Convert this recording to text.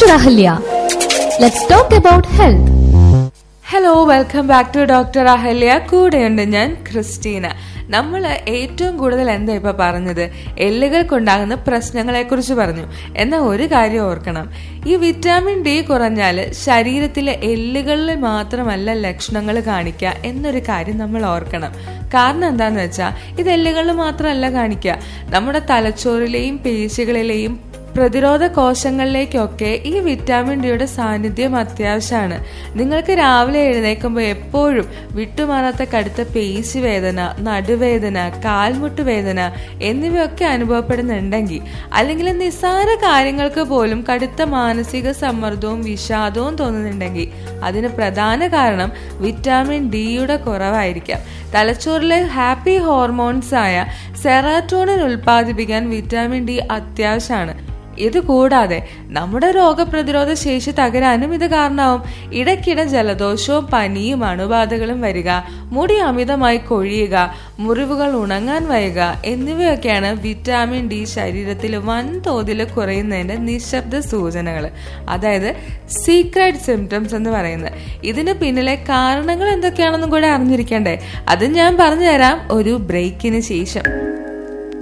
Dr. Ahalya. Let's talk about health. Hello welcome back to doctor Ahalya കൂടെയുണ്ട് ഞാൻ Christina നമ്മൾ ഏറ്റവും കൂടുതൽ എന്താ ഇപ്പൊ പറഞ്ഞത് എല്ലുകൾക്കുണ്ടാകുന്ന പ്രശ്നങ്ങളെ കുറിച്ച് പറഞ്ഞു എന്നാൽ ഒരു കാര്യം ഓർക്കണം ഈ വിറ്റാമിൻ ഡി കുറഞ്ഞാൽ ശരീരത്തിലെ എല്ലുകളിൽ മാത്രമല്ല ലക്ഷണങ്ങൾ കാണിക്കുക എന്നൊരു കാര്യം നമ്മൾ ഓർക്കണം കാരണം എന്താന്ന് വെച്ചാൽ ഇത് എല്ലുകളിൽ മാത്രമല്ല കാണിക്കുക നമ്മുടെ തലച്ചോറിലെയും പേശികളിലെയും പ്രതിരോധ കോശങ്ങളിലേക്കൊക്കെ ഈ വിറ്റാമിൻ ഡിയുടെ സാന്നിധ്യം അത്യാവശ്യമാണ് നിങ്ങൾക്ക് രാവിലെ എഴുന്നേൽക്കുമ്പോൾ എപ്പോഴും വിട്ടുമാറാത്ത കടുത്ത പേശി വേദന നടുവേദന കാൽമുട്ട് വേദന എന്നിവയൊക്കെ അനുഭവപ്പെടുന്നുണ്ടെങ്കിൽ അല്ലെങ്കിൽ നിസ്സാര കാര്യങ്ങൾക്ക് പോലും കടുത്ത മാനസിക സമ്മർദ്ദവും വിഷാദവും തോന്നുന്നുണ്ടെങ്കിൽ അതിന് പ്രധാന കാരണം വിറ്റാമിൻ ഡിയുടെ കുറവായിരിക്കാം തലച്ചോറിലെ ഹാപ്പി ഹോർമോൺസ് ആയ സെറാറ്റോണിൻ ഉൽപ്പാദിപ്പിക്കാൻ വിറ്റാമിൻ ഡി അത്യാവശ്യമാണ് ഇത് കൂടാതെ നമ്മുടെ രോഗപ്രതിരോധ ശേഷി തകരാനും ഇത് കാരണമാവും ഇടയ്ക്കിടെ ജലദോഷവും പനിയും അണുബാധകളും വരിക മുടി അമിതമായി കൊഴിയുക മുറിവുകൾ ഉണങ്ങാൻ വൈകുക എന്നിവയൊക്കെയാണ് വിറ്റാമിൻ ഡി ശരീരത്തിൽ വൻതോതിൽ കുറയുന്നതിന്റെ നിശബ്ദ സൂചനകൾ അതായത് സീക്രട്ട് സിംറ്റംസ് എന്ന് പറയുന്നത് ഇതിന് പിന്നിലെ കാരണങ്ങൾ എന്തൊക്കെയാണെന്നും കൂടെ അറിഞ്ഞിരിക്കണ്ടേ അത് ഞാൻ പറഞ്ഞു തരാം ഒരു ബ്രേക്കിന് ശേഷം